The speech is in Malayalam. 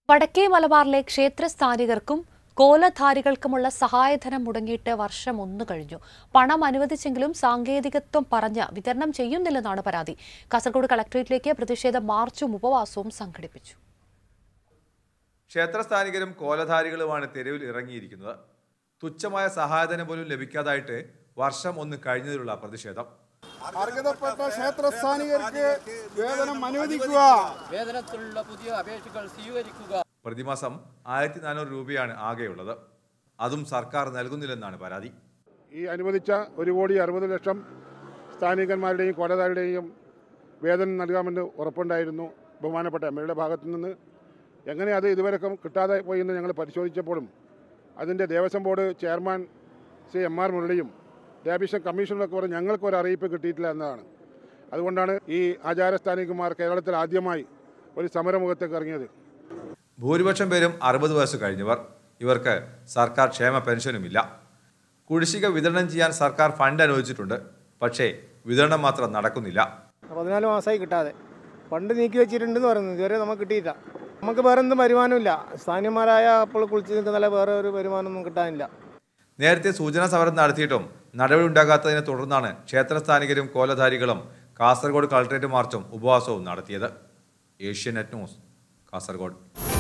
വടക്കേ മലബാറിലെ ക്ഷേത്രസ്ഥാനികർക്കും കോലധാരികൾക്കുമുള്ള സഹായധനം മുടങ്ങിയിട്ട് വർഷം ഒന്നു കഴിഞ്ഞു പണം അനുവദിച്ചെങ്കിലും സാങ്കേതികത്വം പറഞ്ഞ് വിതരണം ചെയ്യുന്നില്ലെന്നാണ് പരാതി കാസർഗോഡ് കളക്ടറേറ്റിലേക്ക് പ്രതിഷേധ മാർച്ചും ഉപവാസവും സംഘടിപ്പിച്ചു ക്ഷേത്രസ്ഥാനികരും കോലധാരികളുമാണ് തെരുവിൽ ഇറങ്ങിയിരിക്കുന്നത് തുച്ഛമായ സഹായധനം പോലും ലഭിക്കാതായിട്ട് വർഷം ഒന്ന് കഴിഞ്ഞതിലുള്ള പ്രതിഷേധം അർഹതപ്പെട്ട ക്ഷേത്രസ്ഥാനികർക്ക് വേതനം അനുവദിക്കുക വേതനത്തിലുള്ള പുതിയ അപേക്ഷകൾ സ്വീകരിക്കുക പ്രതിമാസം ആയിരത്തി നാനൂറ് രൂപയാണ് ആകെയുള്ളത് അതും സർക്കാർ നൽകുന്നില്ലെന്നാണ് പരാതി ഈ അനുവദിച്ച ഒരു കോടി അറുപത് ലക്ഷം സ്ഥാനികന്മാരുടെയും കൊലതാരുടെയും വേതനം നൽകാമെന്ന് ഉറപ്പുണ്ടായിരുന്നു ബഹുമാനപ്പെട്ട എം എയുടെ ഭാഗത്തു നിന്ന് എങ്ങനെ അത് ഇതുവരെ കിട്ടാതെ പോയി എന്ന് ഞങ്ങൾ പരിശോധിച്ചപ്പോഴും അതിൻ്റെ Devaswom board chairman Shri M R മുരളിയും ലാബിഷൻ കമ്മീഷണറൊക്കെ പറഞ്ഞ് ഞങ്ങൾക്ക് ഒരു അറിയിപ്പ് കിട്ടിയിട്ടില്ല എന്നതാണ് അതുകൊണ്ടാണ് ഈ ആചാരസ്ഥാനികന്മാർ കേരളത്തിൽ ആദ്യമായി ഒരു സമരമുഖത്തേക്ക് ഇറങ്ങിയത് ഭൂരിപക്ഷം പേരും അറുപത് വയസ്സ് കഴിഞ്ഞവർ ഇവർക്ക് സർക്കാർ ക്ഷേമ പെൻഷനുമില്ല കുടിശ്ശിക വിതരണം ചെയ്യാൻ സർക്കാർ ഫണ്ട് അനുവദിച്ചിട്ടുണ്ട് പക്ഷേ വിതരണം മാത്രം നടക്കുന്നില്ല പതിനാല് മാസമായി കിട്ടാതെ ഫണ്ട് നീക്കി വെച്ചിട്ടുണ്ടെന്ന് പറയുന്നു ഇതുവരെ നമുക്ക് കിട്ടിയില്ല നമുക്ക് വേറെ എന്തും വരുമാനമില്ല സ്ഥാനീയന്മാരായ അപ്പോൾ കുളിച്ച് നിൽക്കുന്നല്ല വേറെ ഒരു വരുമാനമൊന്നും കിട്ടാനില്ല നേരത്തെ സൂചനാ സമരം നടത്തിയിട്ടും നടപടി ഉണ്ടാകാത്തതിനെ തുടർന്നാണ് ക്ഷേത്രസ്ഥാനികരും കോലധാരികളും കാസർഗോഡ് കളക്ടറേറ്റ് മാർച്ചും ഉപവാസവും നടത്തിയത് ഏഷ്യനെറ്റ് ന്യൂസ് കാസർഗോഡ്